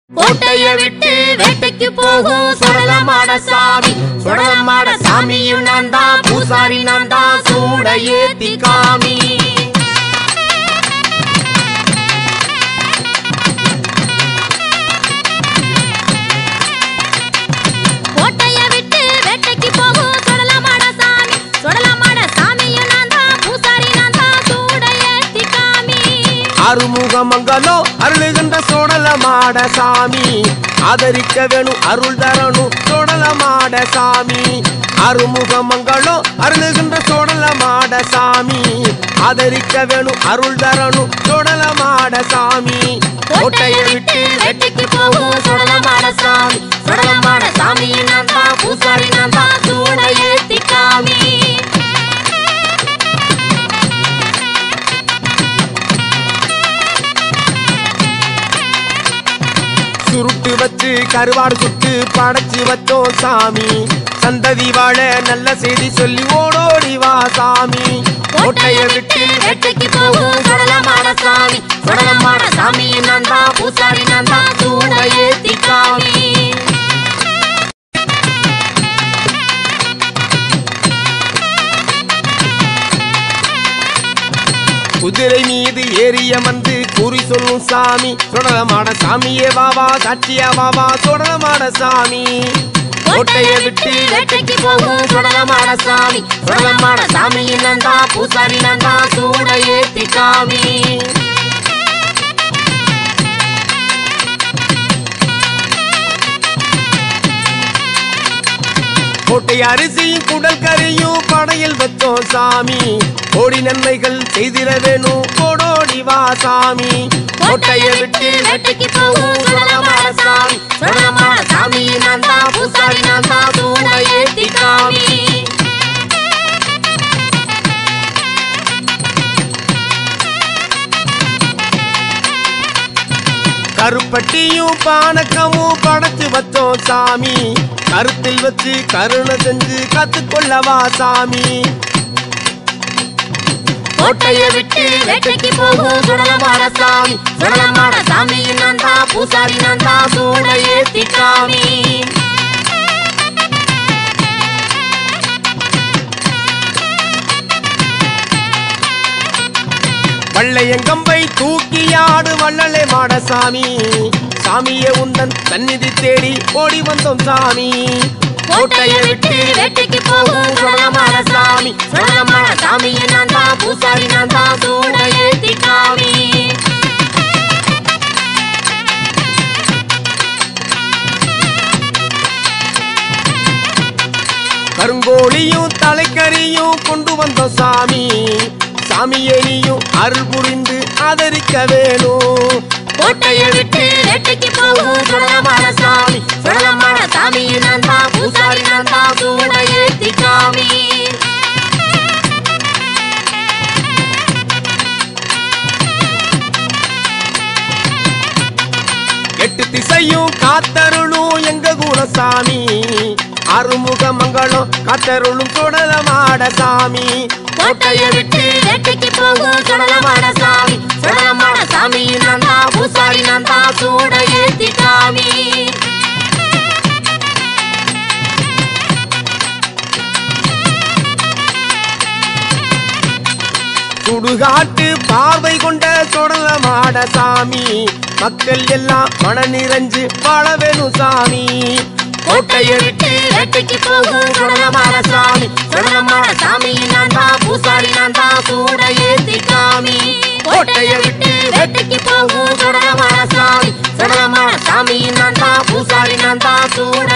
கோட்டைய விட்டு வேட்டைக்கு போகும் சுடலமாட சாமி சுடலமாட சாமியும் நான் தான் பூசாரி நான் தான் சூட ஏத்தி காமி கோட்டைய விட்டு வேட்டைக்கு போகும் சுடலமாட சாமி சுடலமாட சாமியும் நான் தான் பூசாரி நான் தான் சூட ஏத்தி காமி அருமுகமங்கலோ அருளுகின்ற சோடலமாட சாமி ஆதரிக்க வேணும் அருள் தரணும் சோடலமாட சாமி அருமுகமங்களோ அருளுகின்ற சோடலமாட சாமி ஆதரிக்க வேணும் அருள் தரணும் சோடலமாட சாமி கோட்டைய விட்டு வேட்டைக்கு போகும் சுடலமாட சாமி சுடலமாட சாமியும் நான் தான் பூசாரி நான் தான் சூட ஏத்தி காமி சுருட்டு வச்சு கருவாடு சுட்டு படைச்சு வச்சோம் சாமி சந்ததி வாழ நல்ல செய்தி சொல்லி ஓடோடி வா சாமி கோட்டைய விட்டு வேட்டைக்கு போகும் சுடலமாட சாமி சுடலமாட சாமியும் நான் தான் பூசாரி நான் தான் சூட ஏத்தி காமி குதிரை மீது ஏறிய வந்து குறி சொல்லும் சாமி சுடலமாட சாமியே வாவா சாட்சியா வாவா சுடலமாட சாமி கோட்டையை விட்டு வேட்டைக்கு போகும் சுடலமாட சாமி சுடலமாட சாமியும் நான் தான் பூசாரி நான் தான் சூட ஏத்தி காமி கோட்டை அரிசியும் குடல் கறியும் படையில் வச்சோம் சாமி கோடி நன்மைகள் செய்திட வேணும் கோடோடி வா சாமி கோட்டையை விட்டு வேட்டைக்கு போகும் சுடலமாட சாமி சுடலமாட சாமியும் நான் தான் பூசாரி நான் தான் சூட ஏத்தி காமி கருப்பட்டியும் பானக்கமும் படைச்சு வச்சோம் சாமி கருத்தில் வச்சு கருணை செஞ்சு கத்துக்கொள்ளவா சாமி கோட்டையை விட்டு வேட்டைக்கு போகும் சுடலமாட சாமி சுடலமாட சாமியும் நான் தான் பூசாரி நான் தான் சூட ஏத்தி காமி வள்ளையங்கம்பை தூக்கியாடு வள்ளலே மாட சாமி சாமியே உந்தன் சந்நிதி தேடி ஓடி வந்தோம் சாமி கோட்டையை விட்டு வேட்டைக்கு போகும் சுடலமாட சாமி சுடலமாட சாமியும் நான் தான் பூசாரி நான் தான் சூட ஏத்தி காமி கருங்கோழியும் தலைக்கறியும் கொண்டு வந்தோம் சாமி சாமியே நீயும் அருள் புரிந்து ஆதரிக்க வேணும் கோட்டையை விட்டு வேட்டைக்கு போகும் சுடலமாட சாமி சுடலமாட சாமியும் நான் தான் பூசாரி நான் தான் சூட ஏத்தி காமி எட்டு திசையும் காத்தருளும் எங்க குலசாமி அருமுக மங்களம் காத்தருளும் சுடலமாட சாமி கோட்டையை விட்டு வேட்டைக்கு போகும் சுடலமாட சாமி சுடலமாட சாமியும் நான் தான் பூசாரி நான் தான் சூட ஏத்தி காமி சுடுகாட்டு பார்வை கொண்ட சுடலமாட சாமி மக்கள் எல்லாம் மன நிறைஞ்சு வாழ வேணும் சாமி கோட்டையை விட்டு வேட்டைக்கு போகும் சுடலமாட சாமி சுடலமாட சாமியும் நான் தான் பூசாரி நான் தான் சூட ஏத்தி காமி கோட்டையை விட்டு வேட்டைக்கு போகும் சுடலமாட சாமி சுடலமாட சாமியும் நான் தான் பூசாரி நான் தான் சூட